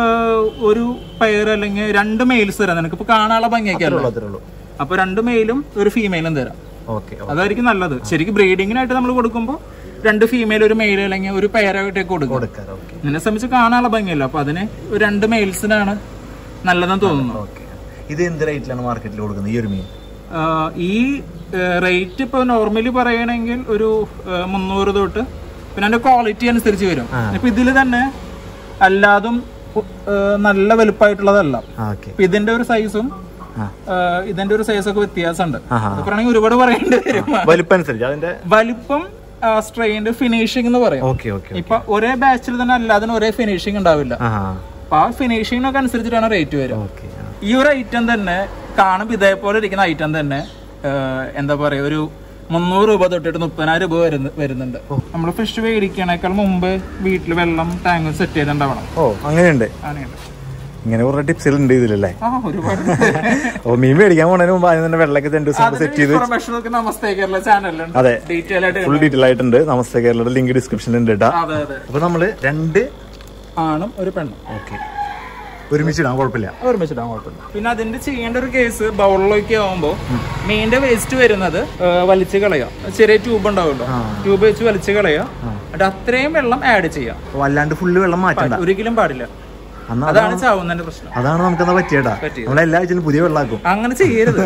[SPEAKER 2] ഒരു പെയർ അല്ലെങ്കിൽ രണ്ട് മെയിൽസ് തരാം നിനക്ക് ഇപ്പൊ കാണാനുള്ള ഭംഗിയൊക്കെ
[SPEAKER 1] ഉള്ളൂ, അത്രേ ഉള്ളൂ
[SPEAKER 2] അപ്പൊ രണ്ട് മെയിലും ഒരു ഫീമെയിലും തരാം
[SPEAKER 1] ഓക്കെ
[SPEAKER 2] അതായിരിക്കും നല്ലത് ശരിക്കും ബ്രീഡിങ്ങിനായിട്ട് നമ്മൾ കൊടുക്കുമ്പോൾ രണ്ട് ഫീമെയിൽ ഒരു മെയിൽ അല്ലെങ്കിൽ ഒരു പെയറായിട്ടൊക്കെ കൊടുക്കും
[SPEAKER 1] കൊടുക്കാം ഓക്കെ
[SPEAKER 2] നിന്നെ സംബന്ധിച്ച് കാണാനുള്ള ഭംഗിയല്ല അപ്പൊ അതിന് ഒരു രണ്ട് മെയിൽസിനാണ് നല്ലതെന്ന് തോന്നുന്നു
[SPEAKER 1] ഓക്കെ ഇത് എന്ത് റേറ്റിലാണ് മാർക്കറ്റിൽ കൊടുക്കുന്നത് ഈ ഒരു മീൻ
[SPEAKER 2] ആഹ് ഈ റേറ്റ് ഇപ്പൊ നോർമലി പറയണെങ്കിൽ ഒരു ആഹ് മുന്നൂറ് തൊട്ട് പിന്നെ അതിന്റെ ക്വാളിറ്റി അനുസരിച്ച് വരും ഇപ്പൊ ഇതിൽ തന്നെ അല്ലാതും ആഹ് നല്ല വലുപ്പമായിട്ടുള്ളതല്ല
[SPEAKER 1] ഓക്കെ
[SPEAKER 2] ഇപ്പൊ ഇതിന്റെ ഒരു സൈസും
[SPEAKER 1] ആ.
[SPEAKER 2] ഇതിന്റെ ഒരു സൈസൊക്കെ വ്യത്യാസമുണ്ട്
[SPEAKER 1] ആഹാ.
[SPEAKER 2] അത് പറയണെങ്കിൽ ഒരുപാട് പറയേണ്ടി വരും
[SPEAKER 1] വലിപ്പം അനുസരിച്ച് അതിന്റെ
[SPEAKER 2] വലിപ്പം സ്ട്രെയിൻ്റെ ഫിനിഷിംഗ് എന്ന് പറയും
[SPEAKER 1] ഓക്കെ ഓക്കെ
[SPEAKER 2] ഇപ്പൊ ഒരേ ബാച്ചിൽ തന്നെ അല്ലാതെ ഒരേ ഫിനിഷിംഗ് ഉണ്ടാവില്ല
[SPEAKER 1] ആ
[SPEAKER 2] അപ്പൊ ആ ഫിനിഷിങ്ങിനൊക്കെ അനുസരിച്ചിട്ടാണ് റേറ്റ് വരിക
[SPEAKER 1] ഓക്കെ
[SPEAKER 2] ഈ ഒരു ഐറ്റം തന്നെ കാണുമ്പോൾ ഇതേപോലെ ഇരിക്കുന്ന ഐറ്റം തന്നെ ആഹ് എന്താ പറയാ ഒരു മുന്നൂറ് രൂപ തൊട്ടിട്ട് മുപ്പതിനായിരം രൂപ വരുന്ന വരുന്നുണ്ട് നമ്മൾ ഫിഷ് മേടിക്കണേക്കാൾ മുമ്പ് വീട്ടിൽ വെള്ളം ടാങ്ക് സെറ്റ് ചെയ്തിട്ടുണ്ടാവണം
[SPEAKER 1] ഓ അങ്ങനെയുണ്ട്
[SPEAKER 2] അങ്ങനെയുണ്ട്
[SPEAKER 1] ഇങ്ങനെ കുറെ ടിപ്സുകൾ ഉണ്ട് ഇതിലല്ലേ
[SPEAKER 2] ആ ഒരുപാട്
[SPEAKER 1] ഓ മീൻ മേടിക്കാൻ പോണതിന് മുമ്പ് ആദ്യം തന്നെ വെള്ളമൊക്കെ രണ്ട് ദിവസം സെറ്റ് ചെയ്ത്
[SPEAKER 2] ഇൻഫർമേഷൻ ഒക്കെ നമസ്തേ കേരള ചാനലിലുണ്ട്
[SPEAKER 1] അതെ
[SPEAKER 2] ഡീറ്റെയിൽ ആയിട്ട്
[SPEAKER 1] ഫുൾ ഡീറ്റെയിൽ ആയിട്ടുണ്ട് നമസ്തേ കേരളയുടെ ലിങ്ക് ഡിസ്ക്രിപ്ഷനിൽ ഉണ്ട് കേട്ടാ
[SPEAKER 2] അതെ അതെ
[SPEAKER 1] അപ്പൊ നമ്മള് രണ്ട്
[SPEAKER 2] ആണും ഒരു പെണ്ണും
[SPEAKER 1] ഓക്കെ ഒരുമിച്ചിടാൻ കുഴപ്പമില്ല
[SPEAKER 2] ഒരുമിച്ചിടാൻ കുഴപ്പമില്ല പിന്നെ അതിന്റെ ചെയ്യേണ്ട ഒരു കേസ് ബൗളിലേക്ക് ആവുമ്പോൾ മീനിന്റെ വേസ്റ്റ് വരുന്നത് ആ, വലിച്ച് കളയാം ചെറിയ ട്യൂബ് ഉണ്ടാവുമല്ലോ ട്യൂബ് വെച്ച് വലിച്ച് കളയാം എന്നിട്ട് അത്രയും വെള്ളം ആഡ് ചെയ്യാം
[SPEAKER 1] അപ്പൊ വല്ലാണ്ട് ഫുള്ള് വെള്ളം മാറ്റണ്ട
[SPEAKER 2] ഒരിക്കലും പാടില്ല
[SPEAKER 1] അന്ന്
[SPEAKER 2] അതാണ് ചാവുന്നതിന്റെ പ്രശ്നം
[SPEAKER 1] അതാണ് നമുക്കെന്നാ പറ്റിയടാ
[SPEAKER 2] പറ്റിയത്.
[SPEAKER 1] നമ്മൾ എല്ലാ ആഴ്ചയിലും പുതിയ വെള്ളമാക്കും
[SPEAKER 2] അങ്ങനെ ചെയ്യരുത്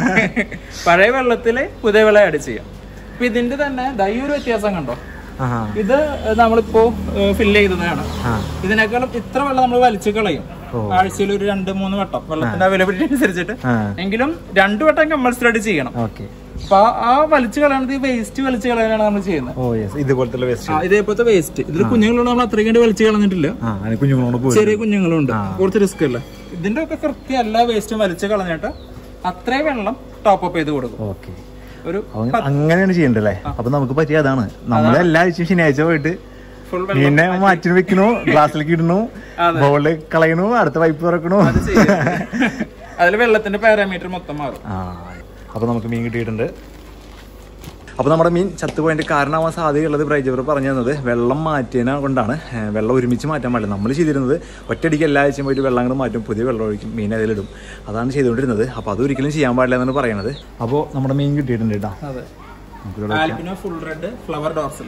[SPEAKER 2] പഴയ വെള്ളത്തില് പുതിയ വെള്ളം ആഡ് ചെയ്യാം അപ്പൊ ഇതിന്റെ തന്നെ ദാ ഈ ഒരു വ്യത്യാസം കണ്ടോ
[SPEAKER 1] ആഹാ.
[SPEAKER 2] ഇത് നമ്മളിപ്പോ ഫില്ല് ചെയ്തതാണ്
[SPEAKER 1] ആ.
[SPEAKER 2] ഇതിനേക്കാളും ഇത്ര വെള്ളം നമ്മൾ വലിച്ചു കളയും ആഴ്ചയിൽ ഒരു രണ്ട് മൂന്ന് വട്ടം വെള്ളത്തിന്റെ അവൈലബിലിറ്റി അനുസരിച്ചിട്ട്
[SPEAKER 1] ആ
[SPEAKER 2] എങ്കിലും രണ്ടു വട്ടം കമ്പൾസറി ആയിട്ട് ചെയ്യണം
[SPEAKER 1] ഓക്കെ
[SPEAKER 2] അപ്പൊ ആ- ആ വലിച്ചു കളയണത് ഈ വേസ്റ്റ് വലിച്ചു കളയാനാണ് നമ്മൾ ചെയ്യുന്നത്
[SPEAKER 1] ഓ യെസ് ഇതുപോലത്തെ വേസ്റ്റ്
[SPEAKER 2] ആ, ഇതേപോലത്തെ വേസ്റ്റ് ഇതിൽ കുഞ്ഞുങ്ങളുണ്ട് നമ്മൾ അത്രയും കണ്ട് വലിച്ചു കളഞ്ഞിട്ടില്ല
[SPEAKER 1] ആ അതിന് കുഞ്ഞുങ്ങളോട് പോയി
[SPEAKER 2] ചെറിയ കുഞ്ഞുങ്ങളുണ്ട് കുറച്ച് റിസ്ക് അല്ല ഇതിന്റെ ഒക്കെ കൃത്യം എല്ലാ വേസ്റ്റും വലിച്ചു കളഞ്ഞിട്ട് അത്രയും വെള്ളം ടോപ്പ് അപ്പ് ചെയ്ത് കൊടുക്കും
[SPEAKER 1] ഓക്കെ
[SPEAKER 2] ഒരു
[SPEAKER 1] അങ്ങനെയാണ് ചെയ്യണ്ടല്ലേ അപ്പൊ നമുക്ക് പറ്റിയ അതാണ് നമ്മൾ എല്ലാ ആഴ്ചയും ശനിയാഴ്ച പോയിട്ട്
[SPEAKER 2] ഫുൾ
[SPEAKER 1] മീനെ മാറ്റി വെക്കണു ഗ്ലാസ്സിലേക്ക് ഇടണു ബോളിൽ കളയണു അടുത്ത പൈപ്പ് തുറക്കണു
[SPEAKER 2] അതിൽ വെള്ളത്തിന്റെ പാരാമീറ്റർ മൊത്തം മാറും
[SPEAKER 1] ആ അപ്പൊ നമുക്ക് മീൻ കിട്ടിയിട്ടുണ്ട് അപ്പോൾ നമ്മുടെ മീൻ ചത്തുപോയതിൻ്റെ കാരണമാവാൻ സാധ്യതയുള്ളത് ബ്രൈജവർ പറഞ്ഞു തന്നത് വെള്ളം മാറ്റിയതിനെ കൊണ്ടാണ് ഏ, വെള്ളം ഒരുമിച്ച് മാറ്റാൻ പാടില്ല നമ്മൾ ചെയ്തിരുന്നത് ഒറ്റയടിക്ക് എല്ലാ ആഴ്ചയും പോയിട്ട് വെള്ളം അങ്ങോട്ട് മാറ്റും പുതിയ വെള്ളം ഒഴിക്കും മീൻ അതിലിടും അതാണ് ചെയ്തുകൊണ്ടിരുന്നത് അപ്പോൾ അതൊരിക്കലും ചെയ്യാൻ പാടില്ല എന്നാണ് പറയുന്നത് അപ്പോൾ നമ്മുടെ മീൻ കിട്ടിയിട്ടുണ്ട് കേട്ടോ
[SPEAKER 2] അതെ
[SPEAKER 1] നമുക്കിവിടെ
[SPEAKER 2] ആൽബിനോ ഫുൾ റെഡ് ഫ്ലവർ ഡോർസിൽ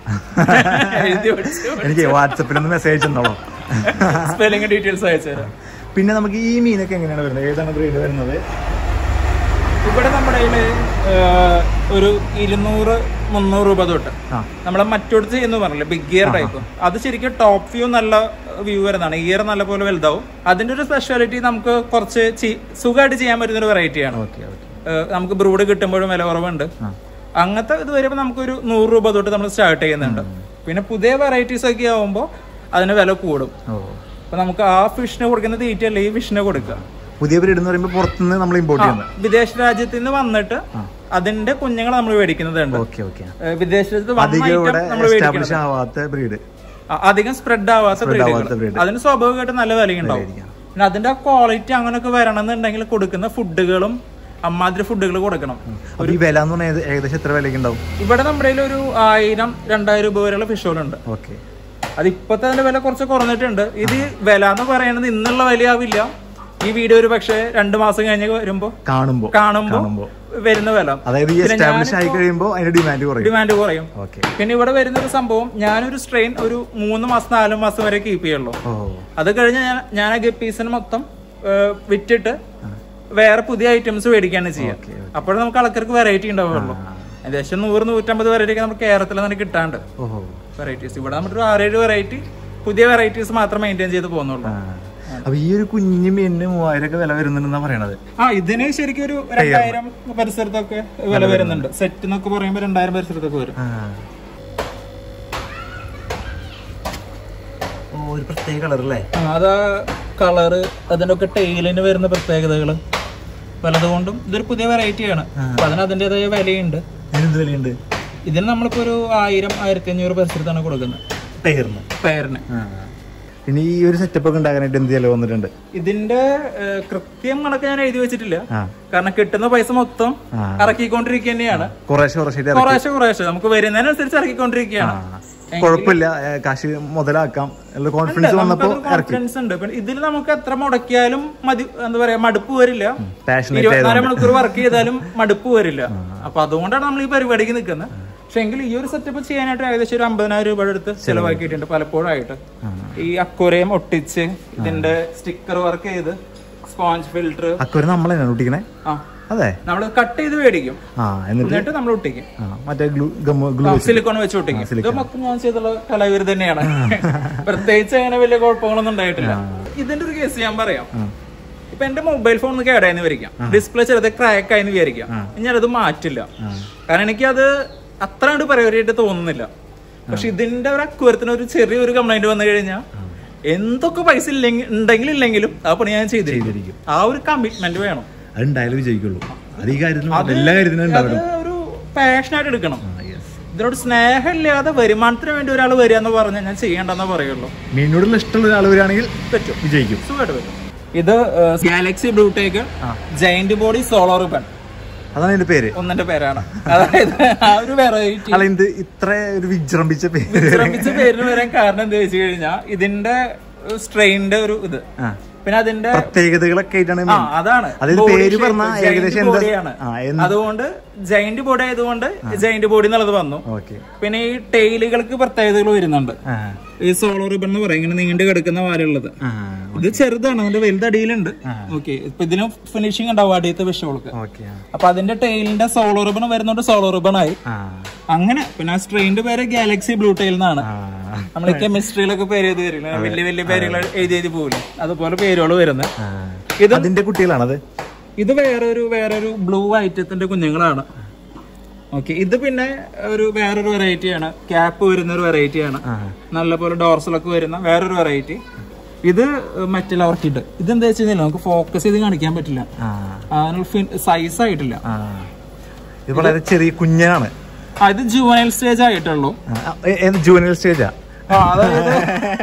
[SPEAKER 1] എനിക്ക് വാട്സപ്പിലൊന്ന് മെസ്സേജ് തന്നോളൂ
[SPEAKER 2] സ്പെല്ലിംഗ് ഡീറ്റെയിൽസ് അയച്ചുതരാം
[SPEAKER 1] പിന്നെ നമുക്ക് ഈ മീനൊക്കെ എങ്ങനെയാണ് വരുന്നത് ഏതാണ് ബ്രീഡ് വരുന്നത്
[SPEAKER 2] ഇവിടെ നമ്മുടെ കയ്യില് ഏഹ്, ഒരു ഇരുന്നൂറ് മുന്നൂറ് രൂപ തൊട്ട്
[SPEAKER 1] ആ.
[SPEAKER 2] നമ്മളെ മറ്റൊടുത്ത് ചെയ്യുന്ന പറഞ്ഞില്ലേ ബിഗ് ഇയർ ടൈപ്പ് അത് ശരിക്കും ടോപ്പ് വ്യൂ നല്ല വ്യൂ വരുന്നതാണ് ഇയർ നല്ല പോലെ വലുതാവും അതിന്റെ ഒരു സ്പെഷ്യാലിറ്റി നമുക്ക് കുറച്ച് ചി- സുഖമായിട്ട് ചെയ്യാൻ പറ്റുന്ന ഒരു വെറൈറ്റിയാണ്
[SPEAKER 1] ഓക്കെ ഓക്കെ
[SPEAKER 2] നമുക്ക് ബ്രൂഡ് കിട്ടുമ്പോഴും വില കുറവുണ്ട് അങ്ങനത്തെ ഇത് വരുമ്പോൾ നമുക്കൊരു നൂറ് രൂപ തൊട്ട് നമ്മൾ സ്റ്റാർട്ട് ചെയ്യുന്നുണ്ട് പിന്നെ പുതിയ വെറൈറ്റീസ് ഒക്കെ ആവുമ്പോൾ അതിന് വില കൂടും
[SPEAKER 1] ഓ
[SPEAKER 2] അപ്പൊ നമുക്ക് ആ ഫിഷിന് കൊടുക്കുന്ന തീറ്റയല്ല ഈ ഫിഷിനെ കൊടുക്കുക
[SPEAKER 1] പുതിയ ബ്രീഡ് എന്ന് പറയുമ്പോൾ പുറത്തുനിന്ന് നമ്മൾ ഇമ്പോർട്ട് ചെയ്യുന്നത്
[SPEAKER 2] വിദേശ രാജ്യത്ത് നിന്ന് വന്നിട്ട് അതിന്റെ കുഞ്ഞുങ്ങൾ നമ്മൾ മേടിക്കുന്നതുണ്ട്
[SPEAKER 1] ഓക്കെ ഓക്കെ
[SPEAKER 2] ഏഹ് വിദേശ രാജ്യത്ത് വന്ന
[SPEAKER 1] അധികം
[SPEAKER 2] item
[SPEAKER 1] ഇവിടെ
[SPEAKER 2] നമ്മൾ
[SPEAKER 1] എസ്റ്റാബ്ലിഷ് ആവാത്ത ബ്രീഡ്
[SPEAKER 2] അ- അധികം സ്പ്രെഡ് ആവാത്ത
[SPEAKER 1] ആവാത്ത breed.
[SPEAKER 2] ബ്രീഡുകൾ അതിന് സ്വാഭാവികമായിട്ട് നല്ല വിലയുണ്ടാവും പിന്നെ അതിന്റെ ക്വാളിറ്റി അങ്ങനെയൊക്കെ വരണം എന്നുണ്ടെങ്കിൽ കൊടുക്കുന്ന ഫുഡുകളും അമ്മാതിരി ഫുഡുകൾ കൊടുക്കണം
[SPEAKER 1] അപ്പൊ ഈ വില എന്ന് പറഞ്ഞാൽ ഏത്- ഏകദേശം എത്ര വിലയ്ക്ക് ഉണ്ടാവും
[SPEAKER 2] ഇവിടെ നമ്മുടെ കയ്യിൽ ഒരു ആയിരം രണ്ടായിരം രൂപ വരെയുള്ള ഫിഷുകളുണ്ട്
[SPEAKER 1] ഓക്കെ
[SPEAKER 2] അത് ഇപ്പത്തെ അതിന്റെ വില കുറച്ച് കുറഞ്ഞിട്ടുണ്ട് ഇത് വില എന്ന് പറയുന്നത് ഇന്നുള്ള വിലയാവില്ല ഈ വീഡിയോ ഒരു പക്ഷേ രണ്ട് മാസം കഴിഞ്ഞ് വരുമ്പോ
[SPEAKER 1] കാണുമ്പോ
[SPEAKER 2] കാണുമ്പോ
[SPEAKER 1] കാണുമ്പോ.
[SPEAKER 2] വരുന്ന വില
[SPEAKER 1] അതായത് ഈ എസ്റ്റാബ്ലിഷ് ആയി കഴിയുമ്പോൾ അതിന്റെ ഡിമാൻഡ് കുറയും
[SPEAKER 2] ഡിമാൻഡ് കുറയും
[SPEAKER 1] ഓക്കെ
[SPEAKER 2] പിന്നെ ഇവിടെ വരുന്ന ഒരു സംഭവം ഞാനൊരു സ്ട്രെയിൻ ഒരു മൂന്ന് മാസം നാല് മാസം വരെ കീപ്പ് ചെയ്യുള്ളൂ
[SPEAKER 1] ഓ
[SPEAKER 2] അത് കഴിഞ്ഞ് ഞാൻ ഞാൻ ആ ഗപ്പീസിന് മൊത്തം ഏ, വിറ്റിട്ട് വേറെ പുതിയ ഐറ്റംസ് മേടിക്കാണ് ചെയ്യുക
[SPEAKER 1] ഓക്കെ
[SPEAKER 2] അപ്പോഴും നമുക്ക് ആൾക്കാർക്ക് വെറൈറ്റി ഉണ്ടാവുള്ളൂ ഏകദേശം നൂറ് നൂറ്റമ്പത് വെറൈറ്റി ഒക്കെ നമുക്ക് കേരളത്തിൽ തന്നെ കിട്ടാണ്ട്
[SPEAKER 1] ഓഹോ
[SPEAKER 2] വെറൈറ്റീസ് ഇവിടെ നമ്മുടെ ആറേഴ് വെറൈറ്റി പുതിയ വെറൈറ്റീസ് മാത്രം മെയിൻറ്റെയിൻ ചെയ്ത് പോകുന്നുള്ളൂ
[SPEAKER 1] ആ. അപ്പൊ ഈ ഒരു കുഞ്ഞു മീനിന് മൂവായിരം ഒക്കെ വില വരുന്നുണ്ടെന്നാ പറയണത്
[SPEAKER 2] ആ ഇതിന് ശരിക്കും ഒരു രണ്ടായിരം പരിസരത്തൊക്കെ വില വരുന്നുണ്ട് സെറ്റ് എന്നൊക്കെ പറയുമ്പോൾ രണ്ടായിരം പരിസരത്തൊക്കെ വരും
[SPEAKER 1] ആ. ഓ ഒരു പ്രത്യേക കളർ അല്ലേ
[SPEAKER 2] ആ, അതാ കളറ് അതിന്റെ ഒക്കെ ടെയിലിന് വരുന്ന പ്രത്യേകതകള് പലതുകൊണ്ടും ഇതൊരു പുതിയ വെറൈറ്റിയാണ് അപ്പൊ അതിന് അതിൻ്റെതായ വിലയുണ്ട്
[SPEAKER 1] അതിനെന്ത് വിലയുണ്ട്
[SPEAKER 2] ഇതിന് നമ്മളിപ്പോ ഒരു ആയിരം ആയിരത്തി അഞ്ഞൂറ് പരിസരത്താണ് കൊടുക്കുന്നത്
[SPEAKER 1] ടയറിന്
[SPEAKER 2] പെയറിന്
[SPEAKER 1] പിന്നെ ഈ ഒരു സെറ്റപ്പ് ഒക്കെ ഉണ്ടാക്കാനായിട്ട് എന്ത് ചെലവ് വന്നിട്ടുണ്ട്
[SPEAKER 2] ഇതിന്റെ ഏഹ്, കൃത്യം കണക്ക് ഞാൻ എഴുതി വെച്ചിട്ടില്ല
[SPEAKER 1] ആ
[SPEAKER 2] കാരണം കിട്ടുന്ന പൈസ മൊത്തം
[SPEAKER 1] ആ.
[SPEAKER 2] ഇറക്കിക്കൊണ്ടിരിക്കുക തന്നെയാണ്
[SPEAKER 1] കുറേശ്ശെ കുറേശ്ശെ
[SPEAKER 2] കുറേശ്ശെ കുറേശ്ശെ നമുക്ക് വരുന്നതിനനുസരിച്ച് ഇറക്കിക്കൊണ്ടിരിക്കുകയാണ്
[SPEAKER 1] കുഴപ്പമില്ല ഏ, കാശ് മുതലാക്കാം ഉള്ള കോൺഫിഡൻസ് വന്നപ്പോ
[SPEAKER 2] കോൺഫിഡൻസ് ഉണ്ട് പിന്നെ ഇതിൽ നമുക്ക് എത്ര മുടക്കിയാലും മതി എന്താ പറയാ മടുപ്പ് വരില്ല
[SPEAKER 1] പാഷനേറ്റ്
[SPEAKER 2] ഇരുപത്തിനാല് മണിക്കൂർ വർക്ക് ചെയ്താലും മടുപ്പ് വരില്ല അപ്പൊ അതുകൊണ്ടാണ് നമ്മൾ ഈ പരിപാടിക്ക് നിൽക്കുന്നത് പക്ഷെ എങ്കിൽ ഈ ഒരു സെറ്റപ്പ് ചെയ്യാനായിട്ട് ഏകദേശം ഒരു അമ്പതിനായിരം രൂപയുടെ അടുത്ത് ചെലവാക്കിയിട്ടുണ്ട് പലപ്പോഴായിട്ട് ഈ അക്വരയും ഒട്ടിച്ച് ഇതിന്റെ സ്റ്റിക്കർ വർക്ക് ചെയ്ത് സ്പോഞ്ച് ഫിൽറ്റർ
[SPEAKER 1] അക്കൊരു നമ്മളെന്നാണ് ഒട്ടിക്കണേ
[SPEAKER 2] ആ
[SPEAKER 1] അതെ
[SPEAKER 2] നമ്മൾ കട്ട് ചെയ്ത് മേടിക്കും
[SPEAKER 1] ആ എന്നിട്ട്
[SPEAKER 2] എന്നിട്ട് നമ്മൾ ഒട്ടിക്കും
[SPEAKER 1] ആ മറ്റേ ഗ്ലൂ ഗമ്മ ഗ്ലൂ
[SPEAKER 2] സിലിക്കോൺ വെച്ച് ഒട്ടിക്കും ഇത് മൊത്തം ഞാൻ ചെയ്തുള്ള കലാവിര് തന്നെയാണ് പ്രത്യേകിച്ച് അങ്ങനെ വലിയ കുഴപ്പങ്ങളൊന്നും ഉണ്ടായിട്ടില്ല ഇതിന്റെ ഒരു കേസ് ഞാൻ പറയാം ഇപ്പൊ എന്റെ മൊബൈൽ ഫോൺ ഒന്ന് കേടായെന്ന് വിചാരിക്കാം ഡിസ്പ്ലേ ചെറുതെ ക്രാക്ക് ആയെന്ന് വിചാരിക്കാം ഞാനത് മാറ്റില്ല കാരണം എനിക്കത് അത്ര കണ്ട് പ്രയോറിറ്റി തോന്നുന്നില്ല പക്ഷെ ഇതിന്റെ ഒരു അക്വരത്തിന് ഒരു ചെറിയൊരു കംപ്ലൈന്റ് വന്നു കഴിഞ്ഞാൽ എന്തൊക്കെ പൈസ ഇല്ലെങ്കിൽ ഉണ്ടെങ്കിലും ഇല്ലെങ്കിലും ആ പണി ഞാൻ ചെയ്തിരിക്കും ആ ഒരു കമ്മിറ്റ്മെന്റ് വേണം
[SPEAKER 1] അത് ഉണ്ടായാലും വിജയിക്കുള്ളൂ അത് ഈ കാര്യത്തിനും എല്ലാ കാര്യത്തിനും
[SPEAKER 2] അത്
[SPEAKER 1] ഉണ്ടാവണം
[SPEAKER 2] ഒരു പാഷനായിട്ട് എടുക്കണം
[SPEAKER 1] ആ, yes.
[SPEAKER 2] ഇതിനോട് സ്നേഹമില്ലാതെ വരുമാനത്തിന് വേണ്ടി ഒരാൾ വരിക എന്ന് പറഞ്ഞാൽ ഞാൻ ചെയ്യേണ്ടെന്നേ പറയുള്ളൂ
[SPEAKER 1] മീനിനോടുള്ള ഇഷ്ടമുള്ള ഒരാൾ വരികയാണെങ്കിൽ
[SPEAKER 2] പറ്റും
[SPEAKER 1] വിജയിക്കും
[SPEAKER 2] സുഖമായിട്ട് പറ്റും ഇത് ഗാലക്സി ബ്ലൂടേക്ക് ജൈന്റ് ബോഡി സോളോ റിബൺ
[SPEAKER 1] അതാണ് എന്റെ പേര്
[SPEAKER 2] ഒന്നിന്റെ പേരാണ് അതായത് ആ ഒരു വെറൈറ്റി
[SPEAKER 1] അല്ല ഇത് ഇത്ര ഒരു വിജൃംഭിച്ച പേര്
[SPEAKER 2] വിശ്രമിച്ച പേരിന് വരാൻ കാരണം എന്താ വെച്ച് കഴിഞ്ഞാൽ ഇതിന്റെ സ്ട്രെയിന്റെ ഒരു ഇത്
[SPEAKER 1] ആ.
[SPEAKER 2] പിന്നെ അതിന്റെ
[SPEAKER 1] പ്രത്യേകതകളൊക്കെ ആയിട്ടാണ്
[SPEAKER 2] ആ അതാണ്
[SPEAKER 1] അതായത്
[SPEAKER 2] Body
[SPEAKER 1] പേര്
[SPEAKER 2] shape,
[SPEAKER 1] പറഞ്ഞാ
[SPEAKER 2] giant
[SPEAKER 1] ഏകദേശം എന്താ-
[SPEAKER 2] body ആണ്.
[SPEAKER 1] ആ, എന്ത്-
[SPEAKER 2] അതുകൊണ്ട് ജൈന്റ് ബോഡി ആയതുകൊണ്ട് ജൈന്റ് ബോഡി എന്നുള്ളത് വന്നു
[SPEAKER 1] ഓക്കെ
[SPEAKER 2] പിന്നെ ഈ ടെയിലുകൾക്ക് പ്രത്യേകതകൾ വരുന്നുണ്ട് ഈ സോളോ റിബൺ എന്ന് പറയും ഇങ്ങനെ നീണ്ടു കിടക്കുന്ന വാലുള്ളത് ഇത് ചെറുതാണ് അതിന്റെ വലുത് അടിയിലുണ്ട് ഓക്കെ ഇപ്പൊ ഇതിന് ഫിനിഷിംഗ് ഉണ്ടാവും അടിയത്തെ വിഷുകൾക്ക്
[SPEAKER 1] ഓക്കെ
[SPEAKER 2] അപ്പൊ അതിന്റെ ടെയിലിന്റെ സോളോ റിബൺ വരുന്നോണ്ട് സോളോ റിബൺ ആയി അങ്ങനെ പിന്നെ ആ സ്ട്രെയിന്റെ പേര് ഗാലക്സി ബ്ലൂ ടെയിൽ എന്നാണ് നമ്മൾ ഈ കെമിസ്ട്രിയിലൊക്കെ പേര് എഴുതി വരില്ല വലിയ വലിയ പേരുകൾ എഴുതി എഴുതി പോകില്ല അതുപോലെ പേരുകൾ വരുന്നത് ഇത്
[SPEAKER 1] അതിന്റെ കുട്ടികളാണത്
[SPEAKER 2] ഇത് വേറൊരു വേറൊരു ബ്ലൂ ഐറ്റത്തിന്റെ കുഞ്ഞുങ്ങളാണ് ഓക്കെ ഇത് പിന്നെ ഒരു വേറൊരു വെറൈറ്റിയാണ് ക്യാപ്പ് വരുന്ന ഒരു വെറൈറ്റിയാണ് നല്ലപോലെ ഡോർസലൊക്കെ വരുന്ന വേറൊരു വെറൈറ്റി ഇത് മെറ്റൽ ഓർക്കിഡ് ഇതെന്താ വെച്ച് കഴിഞ്ഞാൽ നമുക്ക് ഫോക്കസ് ചെയ്ത് കാണിക്കാൻ പറ്റില്ല അതിനുള്ള സൈസ് ആയിട്ടില്ല
[SPEAKER 1] ഇത് വളരെ ചെറിയ കുഞ്ഞാണ്
[SPEAKER 2] ആ, ഇത് ജുവനൈൽ സ്റ്റേജ് ആയിട്ടുള്ളൂ
[SPEAKER 1] ജൂനിയർ സ്റ്റേജാ
[SPEAKER 2] ആ, അതായത്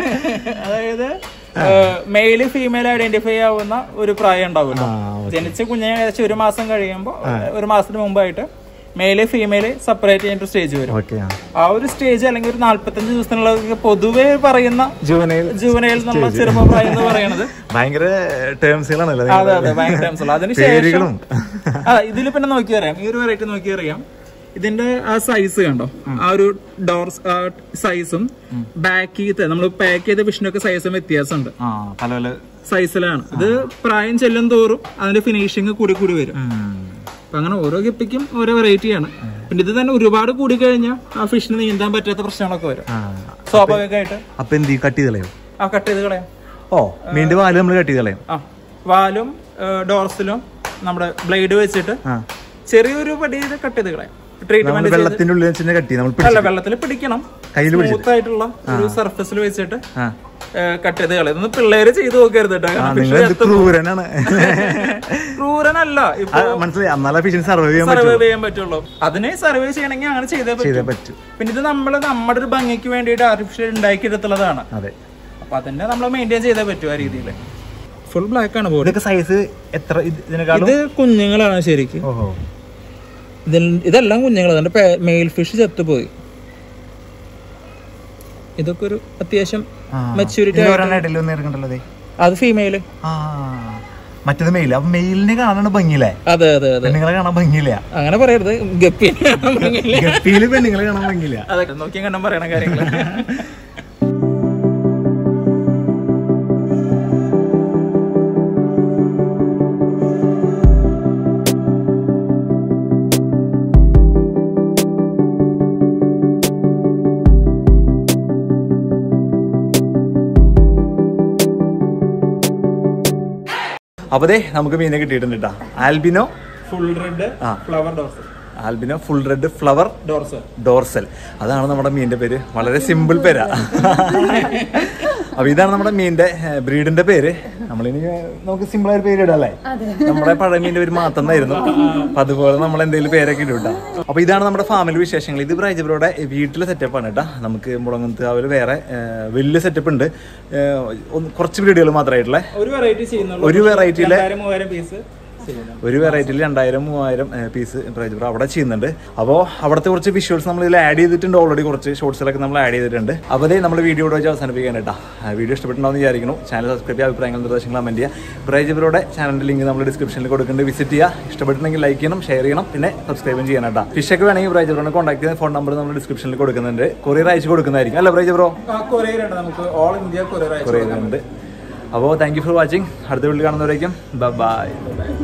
[SPEAKER 2] അതായത് മെയില് ഫീമെയിൽ ഐഡന്റിഫൈ ആവുന്ന ഒരു പ്രായം ഉണ്ടാവുമല്ലോ
[SPEAKER 1] ആ,
[SPEAKER 2] ജനിച്ച കുഞ്ഞിനെ ഏകദേശം ഒരു മാസം കഴിയുമ്പോൾ ഒരു മാസത്തിന് മുമ്പായിട്ട് മെയില് ഫീമെയില് സെപ്പറേറ്റ് ചെയ്യുന്ന സ്റ്റേജ് വരും
[SPEAKER 1] ഓക്കെ
[SPEAKER 2] ആ ഒരു സ്റ്റേജ് അല്ലെങ്കിൽ ഒരു നാല്പത്തഞ്ച് ദിവസത്തിനുള്ള പൊതുവെ പറയുന്ന
[SPEAKER 1] ജൂനിയർ
[SPEAKER 2] ജുവനയിൽ നമ്മൾ ചെറുപ്പ പ്രായം എന്ന് പറയുന്നത്
[SPEAKER 1] ഭയങ്കര ടേംസുകളാണല്ലോ
[SPEAKER 2] അതെ അതെ ഭയങ്കര terms ഉള്ളു. അതിനുശേഷം
[SPEAKER 1] പേരുകളും
[SPEAKER 2] ആ ഇതിൽ പിന്നെ നോക്കി അറിയാം ഈ ഒരു വെറൈറ്റി നോക്കി അറിയാം ഇതിന്റെ ആ സൈസ് കണ്ടോ ആ ഒരു ഡോർസ് സൈസും ബാക്കിത്തെ നമ്മൾ പാക്ക് ചെയ്ത ഫിഷിനൊക്കെ സൈസും വ്യത്യാസമുണ്ട്
[SPEAKER 1] ആ പല പല
[SPEAKER 2] സൈസിലാണ് ഇത് പ്രായം ചെല്ലും തോറും അതിന്റെ ഫിനിഷിങ് കൂടി കൂടി വരും അപ്പൊ അങ്ങനെ ഓരോ ഗപ്പിക്കും ഓരോ വെറൈറ്റിയാണ് പിന്നെ ഇത് തന്നെ ഒരുപാട് കൂടി കഴിഞ്ഞാൽ ആ ഫിഷിന് നീന്താൻ പറ്റാത്ത പ്രശ്നങ്ങളൊക്കെ വരും
[SPEAKER 1] ആ
[SPEAKER 2] സ്വാഭാവികമായിട്ട്
[SPEAKER 1] അപ്പൊ എന്ത് ചെയ്യും? കട്ട് ചെയ്ത് കളയും
[SPEAKER 2] ആ കട്ട് ചെയ്ത് കളയാം
[SPEAKER 1] ഓ മീൻ്റെ വാല് നമ്മൾ കട്ട് ചെയ്ത് കളയും
[SPEAKER 2] ആ വാലും ഡോർസിലും നമ്മുടെ ബ്ലേഡ് വെച്ചിട്ട്
[SPEAKER 1] ആ
[SPEAKER 2] ചെറിയൊരു പടി ചെയ്ത് കട്ട് ചെയ്ത് കളയാം
[SPEAKER 1] നമ്മൾ
[SPEAKER 2] ട്രീറ്റ്മെന്റ്
[SPEAKER 1] വെള്ളത്തിന്റെ ഉള്ളിൽ വെച്ച് കട്ട് ചെയ്യും നമ്മൾ പിടിച്ച്
[SPEAKER 2] അല്ല വെള്ളത്തിൽ പിടിക്കണം
[SPEAKER 1] കയ്യിൽ
[SPEAKER 2] സ്മൂത്ത് ആയിട്ടുള്ള ഒരു സർഫസിൽ വെച്ചിട്ട്
[SPEAKER 1] ആ
[SPEAKER 2] കട്ട് ചെയ്ത് കളയും ഇതൊന്നും പിള്ളേര് ചെയ്ത് നോക്കരുത് കേട്ടോ
[SPEAKER 1] ആ
[SPEAKER 2] കാരണം
[SPEAKER 1] നിങ്ങൾ
[SPEAKER 2] fish
[SPEAKER 1] എന്ത് ക്രൂരനാണ്
[SPEAKER 2] ക്രൂരനല്ല ഇപ്പൊ
[SPEAKER 1] ആ, മനസ്സിലായി എന്നാലും ഫിഷിന് സർവൈവ് ചെയ്യാൻ പറ്റും
[SPEAKER 2] സർവൈവ് ചെയ്യാൻ പറ്റുള്ളൂ അതിനെ സർവൈവ് ചെയ്യണമെങ്കിൽ അങ്ങനെ ചെയ്തേ
[SPEAKER 1] ചെയ്തേ
[SPEAKER 2] പറ്റും
[SPEAKER 1] പറ്റൂ
[SPEAKER 2] പിന്നെ ഇത് നമ്മൾ നമ്മുടെ ഒരു ഭംഗിക്ക് വേണ്ടിയിട്ട് ആർട്ടിഫിഷ്യൽ ഉണ്ടാക്കിയെടുത്തുള്ളതാണ്
[SPEAKER 1] അതെ
[SPEAKER 2] അപ്പൊ അതിനെ നമ്മൾ മെയിൻറ്റെയിൻ ചെയ്തേ പറ്റൂ ആ രീതിയിൽ ഫുൾ ബ്ലാക്ക് ആണ് ബോഡി
[SPEAKER 1] ഇതൊക്കെ സൈസ് എത്ര ഇത് ഇതിനെക്കാളും
[SPEAKER 2] ഇത് കുഞ്ഞുങ്ങളാണ് ശരിക്കും
[SPEAKER 1] ഓഹോ
[SPEAKER 2] ഇതിൽ ഇതെല്ലാം കുഞ്ഞുങ്ങൾ അതിന്റെ മെയിൽ ഫിഷ് ചത്തുപോയി ഇതൊക്കെ ഒരു അത്യാവശ്യം മെച്യൂരിറ്റി
[SPEAKER 1] ഒരെണ്ണായിട്ടല്ലോ നേർക്കണ്ടല്ലോ ദേ.
[SPEAKER 2] അത് ഫീമെയില്
[SPEAKER 1] ആ മറ്റേത് മെയിൽ അപ്പൊ മെയിലിനെ കാണാൻ ഭംഗിയില്ലേ
[SPEAKER 2] അതെ അതെ അതെ
[SPEAKER 1] പെണ്ണുങ്ങളെ കാണാൻ ഭംഗിയില്ല
[SPEAKER 2] അങ്ങനെ പറയരുത് ഗപ്പി
[SPEAKER 1] ഗപ്പിയില് പെണ്ണുങ്ങളെ കാണാൻ ഭംഗിയില്ല
[SPEAKER 2] അതെ നോക്കിയും കണ്ടും പറയണ കാര്യങ്ങൾ
[SPEAKER 1] അപ്പൊ ദേ നമുക്ക് മീനെ കിട്ടിയിട്ടുണ്ട് കേട്ടാ ആൽബിനോ
[SPEAKER 2] ഫുൾ റെഡ്
[SPEAKER 1] ആ.
[SPEAKER 2] Flower dorsal
[SPEAKER 1] albino full red flower
[SPEAKER 2] dorsal
[SPEAKER 1] dorsal അതാണ് നമ്മുടെ മീനിന്റെ പേര് വളരെ സിമ്പിൾ പേരാ അപ്പൊ ഇതാണ് നമ്മുടെ മീനിന്റെ ബ്രീഡിന്റെ പേര് നമ്മളിനി നമുക്ക് സിമ്പിൾ ആയ പേര് ഇടല്ലേ നമ്മുടെ പഴയ മീനിന്റെ പേര് മാത്രമായിരുന്നു അപ്പൊ അതുപോലെ നമ്മൾ എന്തെങ്കിലും പേരൊക്കെ ഇടും കേട്ടോ അപ്പൊ ഇതാണ് നമ്മുടെ ഫാമിലി വിശേഷങ്ങൾ ഇത് ബ്രൈജബ്രോയുടെ വീട്ടിലെ സെറ്റപ്പ് ആണ് കേട്ടോ നമുക്ക് മുളങ്ങത്തുകാവിൽ വേറെ ഏഹ്, വലിയ സെറ്റപ്പ് ഉണ്ട് ഏഹ്, ഒന്ന് കുറച്ച് ബ്രീഡുകൾ മാത്രമായിട്ടുള്ള
[SPEAKER 2] ഒരു വെറൈറ്റി ചെയ്യുന്നുള്ളൂ
[SPEAKER 1] ഒരു വെറൈറ്റിയിലെ
[SPEAKER 2] രണ്ടായിരം മൂവായിരം പീസ് ചെയ്യുന്നു
[SPEAKER 1] ഒരു വെറൈറ്റിയിൽ രണ്ടായിരം മൂവായിരം പീസ് പ്രൈസ് അവിടെ ചെയ്യുന്നുണ്ട് അപ്പോൾ അവിടുത്തെ കുറച്ച് വിഷ്വൽസ് നമ്മൾ ഇതിൽ ആഡ് ചെയ്തിട്ടുണ്ട് ഓൾറെഡി കുറച്ച് ഷോർട്സിലൊക്കെ നമ്മൾ ആഡ് ചെയ്തിട്ടുണ്ട് അപ്പോൾ അതേ നമ്മൾ വീഡിയോ വെച്ച് അവസാനിപ്പിക്കാൻ കേട്ടോ വീഡിയോ ഇഷ്ടപ്പെട്ടുണ്ടാവുമെന്ന് വിചാരിക്കുന്നു ചാനൽ സബ്സ്ക്രൈബ് ചെയ്യുക അഭിപ്രായങ്ങൾ നിർദ്ദേശങ്ങൾ കമൻറ്റ് ചെയ്യുക പ്രൈജബിലൂടെ ചാനലിൻ്റെ ലിങ്ക് നമ്മൾ ഡിസ്ക്രിപ്ഷനിൽ കൊടുക്കുന്നുണ്ട് വിസിറ്റ് ചെയ്യുക ഇഷ്ടപ്പെട്ടിട്ടുണ്ടെങ്കിൽ ലൈക്ക് ചെയ്യണം ഷെയർ ചെയ്യണം പിന്നെ സബ്സ്ക്രൈബും ചെയ്യണം കേട്ടോ ഫിഷൊക്കെ വേണമെങ്കിൽ പ്രൈജബിറോനെ കോൺടാക്ട് ചെയ്യുന്ന ഫോൺ നമ്പർ നമ്മൾ ഡിസ്ക്രിപ്ഷനിൽ കൊടുക്കുന്നുണ്ട് കൊറിയർ അയച്ചു കൊടുക്കുന്നതായിരിക്കും അല്ല പ്രൈജബ്രോ
[SPEAKER 2] ആ കൊറിയർ ഉണ്ട് നമുക്ക് ഓൾ ഇന്ത്യ കൊറിയർ അയച്ചു
[SPEAKER 1] കൊറിയർ ഉണ്ട് അപ്പോൾ താങ്ക് യു ഫോർ വാച്ചിങ് അടുത്ത വീട്ടിൽ കാണുന്നവരേക്കും ബൈ